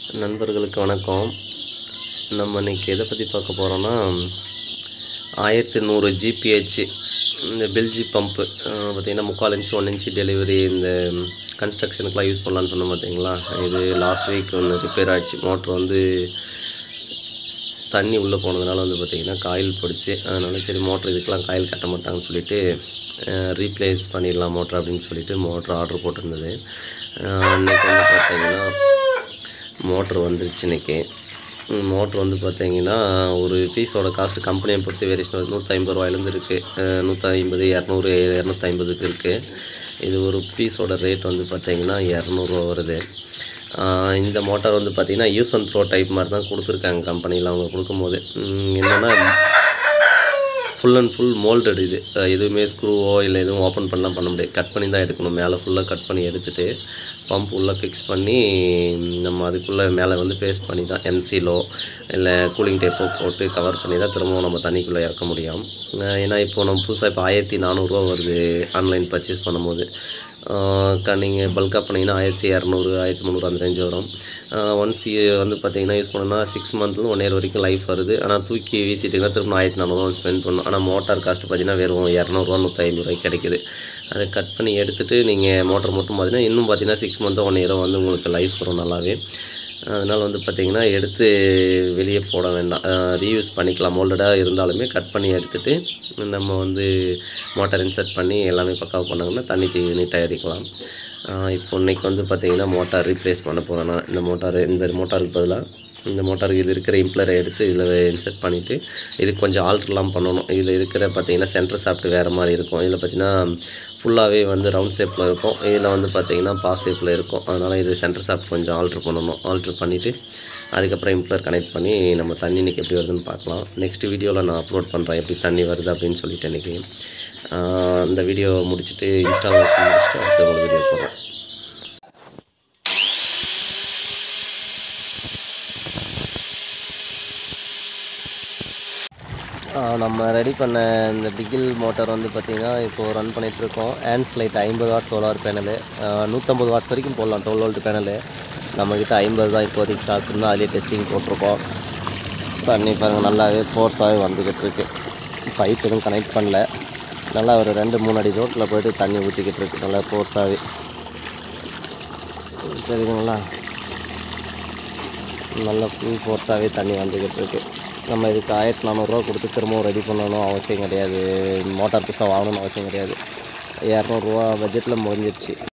நண்பர்களுக்கு வணக்கம் நம்ம இன்னைக்கு எதை பற்றி பார்க்க போகிறோன்னா ஆயிரத்தி நூறு ஜிபிஹெச் இந்த பெல்ஜி பம்ப்பு பார்த்திங்கன்னா முக்கால் இன்ச்சு ஒன் இன்ச்சு டெலிவரி இந்த கன்ஸ்ட்ரக்ஷனுக்குலாம் யூஸ் பண்ணலான்னு சொன்னோம் பார்த்தீங்களா இது லாஸ்ட் வீக் ஒன்று ரிப்பேர் ஆகிடுச்சு மோட்ரு வந்து தண்ணி உள்ளே போனதுனால வந்து பார்த்திங்கன்னா காயில் போயிடுச்சு அதனால சரி மோட்ரு இதுக்கெலாம் காயில் கட்ட மாட்டாங்கன்னு சொல்லிட்டு ரீப்ளேஸ் பண்ணிடலாம் மோட்ரு அப்படின்னு சொல்லிட்டு மோட்ரு ஆர்டர் போட்டிருந்தது அஹ் இன்னைக்கு வந்து பார்த்தீங்கன்னா மோட்ரு வந்துருச்சு இன்னைக்கு மோட்ரு வந்து பார்த்தீங்கன்னா ஒரு பீஸோட காஸ்ட் கம்பெனியை பொறுத்து வேரியேஷன் வருது நூற்றி ஐம்பது ரூபாயிலேருந்து இருக்குது நூற்றி ஐம்பது இரநூறு இரநூத்தி ஐம்பதுக்கு இருக்குது இது ஒரு பீஸோட ரேட் வந்து பார்த்தீங்கன்னா இரநூறுவா வருது ஆஹ் இந்த மோட்டார் வந்து பார்த்தீங்கன்னா யூஸ் அண்ட் த்ரோ டைப் மாதிரி தான் கொடுத்துருக்காங்க கம்பெனியில் அவங்க கொடுக்கும்போது உம் என்னென்னா ஃபுல் அண்ட் ஃபுல் மோல்டட் இது அஹ் எதுவுமே ஸ்க்ரூவோ இல்லை எதுவும் ஓப்பன் பண்ணலாம் பண்ண முடியாது கட் பண்ணி தான் எடுக்கணும் மேலே ஃபுல்லாக கட் பண்ணி எடுத்துட்டு பம்ப் உள்ளே ஃபிக்ஸ் பண்ணி நம்ம அதுக்குள்ளே மேலே வந்து பேஸ்ட் பண்ணி தான் எம்சிலோ இல்லை கூலிங் டேப்போ போட்டு கவர் பண்ணி தான் திரும்பவும் நம்ம தண்ணிக்குள்ளே இறக்க முடியும் அஹ் ஏன்னா இப்போ நம்ம புதுசாக இப்போ ஆயிரத்தி நானூறுரூவா வருது ஆன்லைன் பர்ச்சேஸ் பண்ணும்போது நீங்கள் பல்காக பண்ணிங்கன்னா ஆயிரத்தி இரநூறு ஆயிரத்தி முந்நூறு அந்த ரேஞ்ச் வரும் ஒன்ஸ் வந்து பார்த்தீங்கன்னா யூஸ் பண்ணோன்னா சிக்ஸ் மந்த்லேருந்து ஒன் இயர் வரைக்கும் லைஃப் வருது ஆனால் தூக்கி வீசிட்டிங்கன்னா திரும்ப ஆயிரத்தி நானூறுவா ஸ்பெண்ட் பண்ணணும் ஆனால் மோட்டார் காஸ்ட் பார்த்தீங்கன்னா வெறும் இரநூறுவா நூற்றி ஐம்பது ரூபாய்க்கு கிடைக்குது அதை கட் பண்ணி எடுத்துகிட்டு நீங்கள் மோட்டர் மட்டும் பார்த்தீங்கன்னா இன்னும் பார்த்தீங்கன்னா சிக்ஸ் மந்த்தோ ஒன் இயரோ வந்து உங்களுக்கு லைஃப் வரும் நல்லாவே அதனால் வந்து பார்த்திங்கன்னா எடுத்து வெளியே போட வேண்டாம் ரீயூஸ் பண்ணிக்கலாம் மோல்டடாக இருந்தாலுமே கட் பண்ணி எடுத்துகிட்டு நம்ம வந்து மோட்டார் இன்சர்ட் பண்ணி எல்லாமே பக்காவாக பண்ணாங்கன்னா தண்ணி தீ நீட்டாக அடிக்கலாம் ஆஹ் இப்போ இன்னைக்கு வந்து பார்த்திங்கன்னா மோட்டார் ரீப்ளேஸ் பண்ண போகிறேன் நான் இந்த மோட்டார் இந்த மோட்டாருக்கு பதிலாக இந்த மோட்டாருக்கு இது இருக்கிற இம்ப்ளரை எடுத்து இதில் இன்சர்ட் பண்ணிவிட்டு இதுக்கு கொஞ்சம் ஆல்ட்ருலாம் பண்ணணும் இதில் இருக்கிற பார்த்தீங்கன்னா சென்டர் சாப்பிட்டு வேறு மாதிரி இருக்கும் இதில் பார்த்தீங்கன்னா ஃபுல்லாகவே வந்து ரவுண்ட் ஷேப்பில் இருக்கும் இதில் வந்து பார்த்தீங்கன்னா பாஸ் ஷேப்பில் இருக்கும் அதனால் இது சென்டர் சாப்பிட் கொஞ்சம் ஆல்ட்ரு பண்ணணும் ஆல்ட்ரு பண்ணிவிட்டு அதுக்கப்புறம் இம்ப்ளர் கனெக்ட் பண்ணி நம்ம தண்ணி இன்றைக்கி எப்படி வருதுன்னு பார்க்கலாம் நெக்ஸ்ட் வீடியோவில் நான் அப்லோட் பண்ணுறேன் எப்படி தண்ணி வருது அப்படின்னு சொல்லிட்டு இன்றைக்கி இந்த வீடியோ முடிச்சுட்டு இன்ஸ்டாலேஷன் முடிச்சுட்டு அடுத்த ஒரு வீடியோ போடுறோம் நம்ம ரெடி பண்ண இந்த பிகில் மோட்டார் வந்து பார்த்திங்கன்னா இப்போது ரன் பண்ணிகிட்ருக்கோம் ஹேண்ட்ஸ் லைட் ஐம்பது வாட் சோலார் பேனலு நூற்றம்பது வாட்ஸ் வரைக்கும் போடலாம் டுவெல் வோல்ட் பேனலு நம்மக்கிட்ட ஐம்பது தான் இப்போதைக்கு ஸ்டாக் இருந்தால் அதிலே டெஸ்டிங் போட்டிருக்கோம் தண்ணி பாருங்கள் நல்லாவே ஃபோர்ஸாகவே வந்துக்கிட்டு இருக்கு பைப் எதுவும் கனெக்ட் பண்ணல நல்லா ஒரு ரெண்டு மூணு அடி ரோட்டில் போயிட்டு தண்ணி ஊற்றிக்கிட்டு இருக்கு நல்லா ஃபோர்ஸாகவே தெரியுதுங்களா நல்ல ஃபுல் ஃபோர்ஸாகவே தண்ணி வந்துக்கிட்டு இருக்கு நம்ம இதுக்கு ஆயிரத்தி நானூறுரூவா கொடுத்து திரும்பவும் ரெடி பண்ணணும் அவசியம் கிடையாது மோட்டார் புதுசாக வாங்கணும்னு அவசியம் கிடையாது இரநூறுவா பட்ஜெட்டில் முடிஞ்சிருச்சு